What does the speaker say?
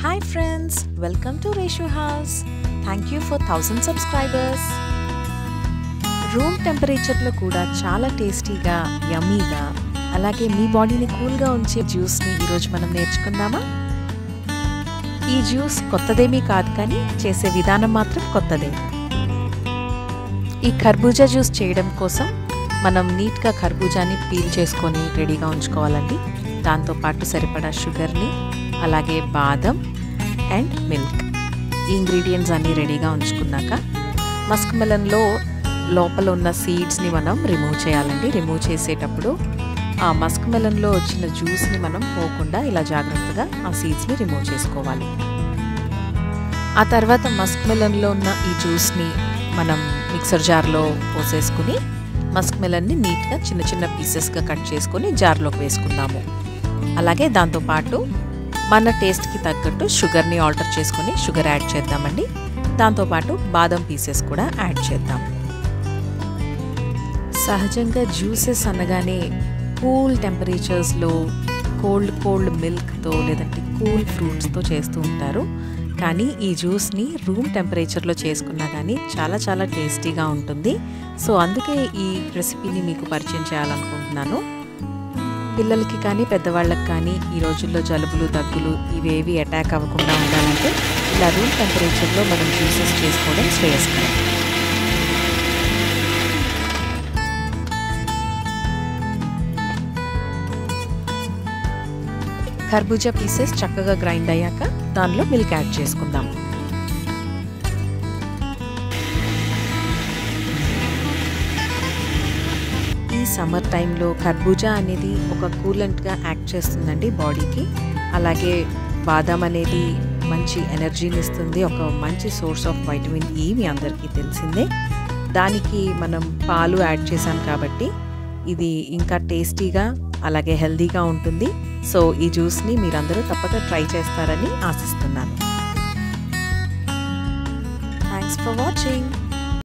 hi friends welcome to Reshu house thank you for thousand subscribers room టెంపరేచర్లో కూడా చాలా టేస్టీగా యమ్మీగా అలాగే మీ బాడీని కూల్గా ఉంచే జ్యూస్ని ఈరోజు మనం నేర్చుకుందామా ఈ జ్యూస్ కొత్తదేమీ కాదు కానీ చేసే విధానం మాత్రం కొత్తదే ఈ ఖర్బూజా జ్యూస్ చేయడం కోసం మనం నీట్గా ఖర్బూజాని పీల్ చేసుకొని రెడీగా ఉంచుకోవాలండి దాంతోపాటు సరిపడా షుగర్ని అలాగే బాదం అండ్ మిల్క్ ఈ ఇంగ్రీడియంట్స్ అన్నీ రెడీగా ఉంచుకున్నాక మస్క్ మెలన్లో లోపల ఉన్న సీడ్స్ని మనం రిమూవ్ చేయాలండి రిమూవ్ చేసేటప్పుడు ఆ మస్క్ మెలన్లో వచ్చిన జ్యూస్ని మనం పోకుండా ఇలా జాగ్రత్తగా ఆ సీడ్స్ని రిమూవ్ చేసుకోవాలి ఆ తర్వాత మస్క్ మెలన్లో ఉన్న ఈ జ్యూస్ని మనం మిక్సర్ జార్లో పోసేసుకుని మస్క్ మెలన్ని నీట్గా చిన్న చిన్న పీసెస్గా కట్ చేసుకొని జార్లోకి వేసుకుందాము అలాగే దాంతోపాటు మన టేస్ట్కి తగ్గట్టు షుగర్ని ఆల్టర్ చేసుకొని షుగర్ యాడ్ చేద్దామండి దాంతోపాటు బాదం పీసెస్ కూడా యాడ్ చేద్దాం సహజంగా జ్యూసెస్ అనగానే కూల్ టెంపరేచర్స్లో కోల్డ్ కోల్డ్ మిల్క్తో లేదంటే కూల్ ఫ్రూట్స్తో చేస్తూ ఉంటారు కానీ ఈ జ్యూస్ని రూమ్ టెంపరేచర్లో చేసుకున్నా కానీ చాలా చాలా టేస్టీగా ఉంటుంది సో అందుకే ఈ రెసిపీని మీకు పరిచయం చేయాలనుకుంటున్నాను పిల్లలకి కానీ పెద్దవాళ్ళకి కానీ ఈ రోజుల్లో జలుబులు దగ్గులు ఇవేవి అటాక్ అవ్వకుండా ఉండాలంటే ఇలా రూమ్ టెంపరేచర్లో మనం జ్యూసెస్ చేసుకోవడం శ్రేయస్కరం కర్బూజా పీసెస్ చక్కగా గ్రైండ్ అయ్యాక దానిలో మిల్క్ యాడ్ చేసుకుందాం ఈ సమ్మర్ టైంలో కర్బూజా అనేది ఒక కూలెంట్గా యాక్ట్ చేస్తుందండి బాడీకి అలాగే బాదం అనేది మంచి ఎనర్జీని ఇస్తుంది ఒక మంచి సోర్స్ ఆఫ్ వైటమిన్ ఈ మీ అందరికీ తెలిసిందే దానికి మనం పాలు యాడ్ చేసాం కాబట్టి ఇది ఇంకా టేస్టీగా అలాగే హెల్దీగా ఉంటుంది సో ఈ జ్యూస్ని మీరందరూ తప్పక ట్రై చేస్తారని ఆశిస్తున్నాను థ్యాంక్స్ ఫర్ వాచింగ్